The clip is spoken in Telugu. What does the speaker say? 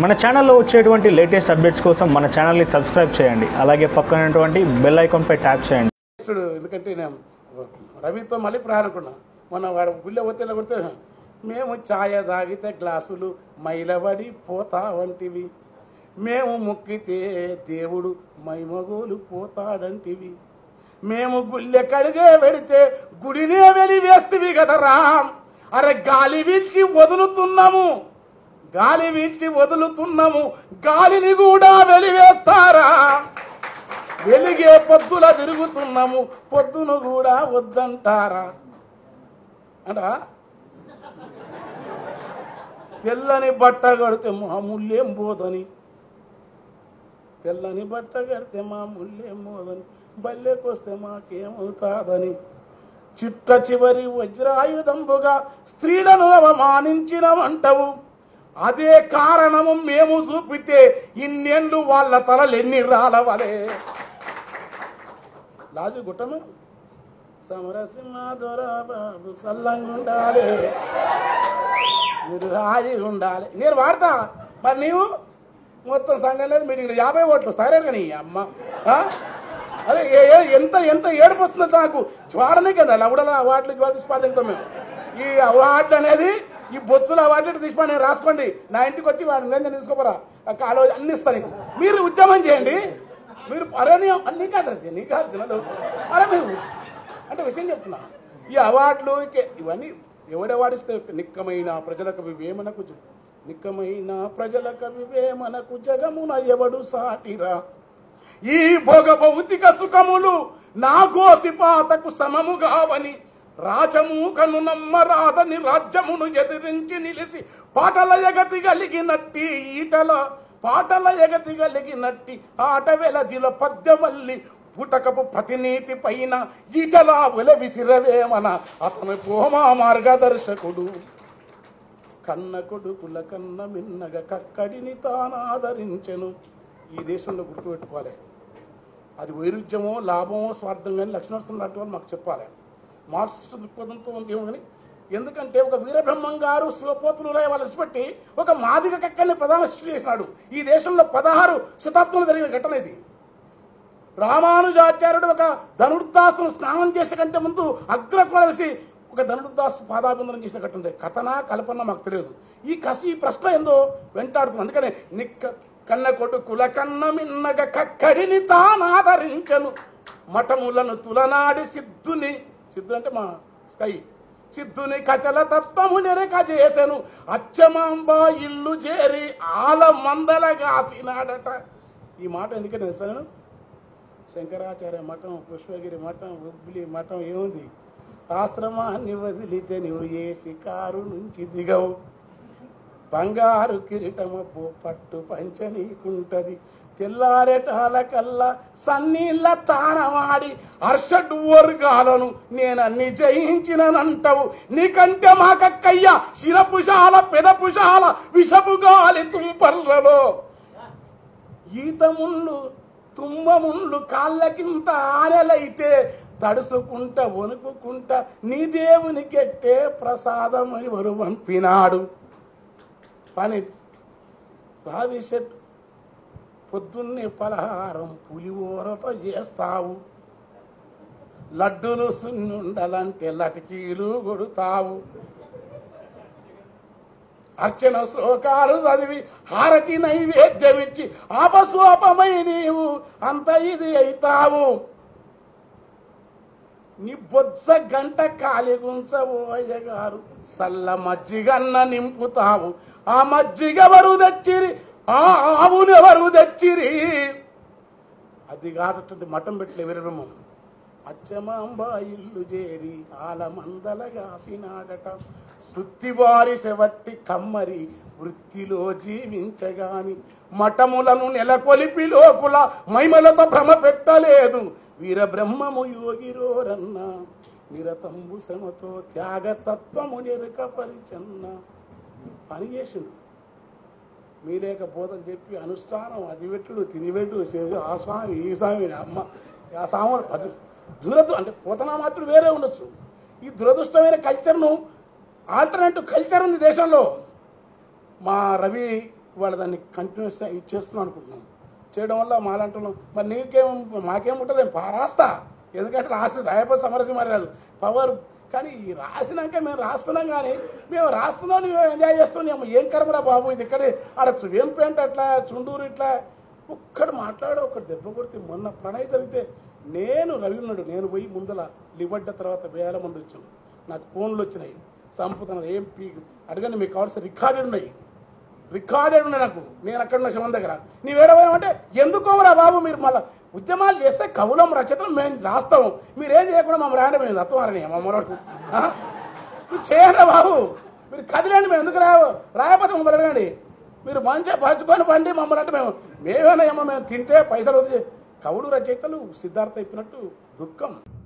మన ఛానల్లో వచ్చేటువంటి లేటెస్ట్ అప్డేట్స్ కోసం మన ఛానల్ని సబ్స్క్రైబ్ చేయండి అలాగే పక్కనటువంటి బెల్ ఐకాన్పై ట్యాప్ చేయండి చూడు ఎందుకంటే నేను రవితో మళ్ళీ ప్రారంభకున్నా మొన్న వాడు గుళ్ళ ఒత్తిళ్ళ కొడితే మేము ఛాయ తాగితే గ్లాసులు మైలబడి పోతా వంటివి మేము మొక్కితే దేవుడు మైమగోలు పోతాడంటివి మేము గుళ్ళె కడిగే వెడితే గుడినే వెలి వేస్తివి కదరా అరే గాలి వీల్చి వదులుతున్నాము గాలి వీల్చి వదులుతున్నాము గాలిని కూడా వెలివేస్తారా వెలిగే పొద్దుల తిరుగుతున్నాము పొద్దును కూడా వద్దంటారా అంట తెల్లని బట్ట కడితే మా ముళ్ళేం పోదని తెల్లని బట్ట కడితే మా ముళ్ళేం పోదని బల్లెకొస్తే మాకేమవుతాదని చిట్ట చివరి వజ్రాయుధంబుగా స్త్రీలను అవమానించినవంటవు అదే కారణము మేము చూపితే ఇన్నేళ్ళు వాళ్ళ తలలెన్ని రాలవలే లాజు గుట్టమే సమరసింహ దొరబాబు సల్లంగుండాలి మీరు రాజీ ఉండాలి నేను వాడతా మరి నీవు మొత్తం సంఘం లేదు మీటింగ్ యాభై ఓట్లు వస్తారే కానీ అమ్మ ఆ? అరే ఏ- ఏ- ఎంత ఎంత ఏడుపు వస్తుందో నాకు జ్వారనే కదా లవడల అవార్డులు ఇవాళ తీసిపాడతాం మేము ఈ అవార్డు అనేది ఈ బొత్సుల అవార్డు తీసిపడి నేను రాసుకోండి నా ఇంటికి వచ్చి వాడిని నేను తీసుకోపోరా ఆ కాలో అన్ని ఇస్తా నీకు మీరు ఉద్యమం చేయండి మీరు అరే నీ అన్ని కాదు రచన, నీ కాదు తినడు అరే మీరు అంటే విషయం చెప్తున్నా ఈ అవార్డులు ఇక- ఇవన్నీ ఎవడెవాడిస్తే నిక్కమైన ప్రజలకు వివేమనకు జ- నిక్కమైన ప్రజలకు వివేమనకు జగమున ఎవడు సాటిరా ఈ భోగ భౌతిక సుఖములు నా గోసిపాతకు సమము కావని రాజమూకను నమ్మరాదని రాజ్యమును ఎదిరించి నిలిసి పాటల ఎగతి కలిగినట్టి ఈటల పాటల ఎగతి కలిగినట్టి ఆట వెలదిల పద్యమల్లి పుటకపు ప్రతినీతి పైన ఈటలా వెల విసిరవేమన అతను పోమా మార్గదర్శకుడు కన్న కొడుకుల కన్న మిన్నగ కక్కడిని తానాదరించెను ఈ దేశంలో గుర్తుపెట్టుకోవాలి అది వైరుధ్యమో లాభమో స్వార్థం కానీ లక్ష్మణర్సన్ లాంటి వాళ్ళు మాకు చెప్పాలి మార్క్సిస్ట్ దృక్పథంతో ఉందేమో కానీ ఎందుకంటే ఒక వీరబ్రహ్మం గారు శివపోతులు వాళ్ళు విడిచిపెట్టి ఒక మాదిగ కక్కని ప్రధాన సృష్టి చేసినాడు ఈ దేశంలో పదహారు శతాబ్దంలో జరిగిన ఘటన ఇది రామానుజాచార్యుడు ఒక ధనుర్దాసును స్నానం చేసే కంటే ముందు అగ్రకులసి ఒక ధనుర్దాసు పాదాభిందనం చేసిన ఘటన ఉంది కథన కల్పన మాకు తెలియదు ఈ కసి ఈ ప్రశ్న ఏందో వెంటాడుతుంది అందుకనే నిక్క కన్న కొడుకుల కన్న మిన్నగ కక్కడిని తానాదరించను మఠములను తులనాడి సిద్ధుని సిద్ధు అంటే మా స్కై సిద్ధుని కచల తత్వము నెరక చేసెను అచ్చమాంబ ఇల్లు చేరి ఆల మందలగాసినాడట ఈ మాట ఎందుకంటే తెలుసా నేను శంకరాచార్య మఠం పుష్పగిరి మఠం ఉబ్బిలి మఠం ఏముంది ఆశ్రమాన్ని వదిలితే నువ్వు ఏ శికారు నుంచి దిగవు బంగారు కిరీటమపు పట్టు పంచ నీకుంటది తెల్లారెటాల కల్లా సన్నీళ్ళ తానమాడి అర్షడ్ వర్గాలను నేనన్ని జయించిననంటావు నీకంటే మాకక్కయ్య శిరపుషాల పెదపుషాల విషపు గాలి తుంపర్లలో ఈతముళ్ళు తుమ్మముళ్ళు కాళ్ళకింత ఆనెలైతే తడుసుకుంట వణుకుకుంట నీ దేవునికెట్టే ప్రసాదమని వరు పంపినాడు పని భవిష్యత్ పొద్దున్నే పలహారం పులిహోరతో చేస్తావు లడ్డులు సున్నుండలంటే లటికీలు కొడుతావు అర్చన శ్లోకాలు చదివి హారతి నైవేద్యమిచ్చి ఆపస్వపమై నీవు అంత ఇది అయితావు నీ బొత్స గంట కాలిగుంచబోయ గారు సల్ల మజ్జిగన్న నింపుతావు ఆ మజ్జిగెవరు తెచ్చిరి ఆ ఆవునెవరు తెచ్చిరి అది కాటటువంటి మఠం పెట్టలే విరమం అచ్చమాంబ ఇల్లు చేరి ఆలమందలగాసినాడట సుత్తివారి సెవట్టి కమ్మరి వృత్తిలో జీవించగాని మఠములను నెలకొలిపి లోపుల మైమలతో భ్రమ పెట్టలేదు వీరబ్రహ్మము యోగిరోరన్న నిరతంబు శ్రమతో త్యాగతత్వము నిరకపరిచన్న పని చేసిండు మీరేక బోధన చెప్పి అనుష్ఠానం అది పెట్టుడు తినిపెట్టు చేసి ఆ స్వామి ఈ స్వామి అమ్మ ఆ స్వామి పది దురదు అంటే పోతనా మాత్రం వేరే ఉండొచ్చు ఈ దురదృష్టమైన కల్చర్ను ఆల్టర్నేటివ్ కల్చర్ ఉంది దేశంలో మా రవి ఇవాళ దాన్ని కంటిన్యూస్ చేస్తున్నాం అనుకుంటున్నాం చేయడం వల్ల మాలంటున్నాం మరి నీకేం మాకేం ఉంటుంది పా రాస్తా ఎందుకంటే రాసి రాయపతి సమరసింహారి రాదు పవర్ కానీ ఈ రాసినాక మేము రాస్తున్నాం కానీ మేము రాస్తున్నాం మేము ఎంజాయ్ చేస్తున్నాం ఏం కర్మరా బాబు ఇది ఇక్కడే ఆడ వేంపేంట అట్లా చుండూరు ఇట్లా ఒక్కడు మాట్లాడు ఒక్కడు దెబ్బ కొడితే మొన్న ప్రణయ్ జరిగితే నేను రవి ఉన్నాడు నేను పోయి ముందల లివడ్డ తర్వాత వేల మంది వచ్చాను నాకు ఫోన్లు వచ్చినాయి సంపుతున్నారు ఏం పీ అడగండి మీకు కావాల్సిన రికార్డెడ్ ఉన్నాయి రికార్డెడ్ ఉన్నాయి నాకు నేను అక్కడ ఉన్న శివం దగ్గర నీ వేడపోయామంటే ఎందుకోమరా బాబు మీరు మళ్ళీ ఉద్యమాలు చేస్తే కవులం రచయితలు మేము రాస్తాము మీరేం చేయకుండా మమ్మల్ని రాండి మేము దత్తమారని మమ్మల్ని మీరు చేయండి బాబు మీరు కదిలేండి మేము ఎందుకు రావు రాయకపోతే మమ్మల్ని అడగండి మీరు మంచిగా పంచుకొని పండి మమ్మల్ని అంటే మేము మేమేనా ఏమో మేము తింటే పైసలు వదిలి కవులు రచయితలు సిద్ధార్థ చెప్పినట్టు దుఃఖం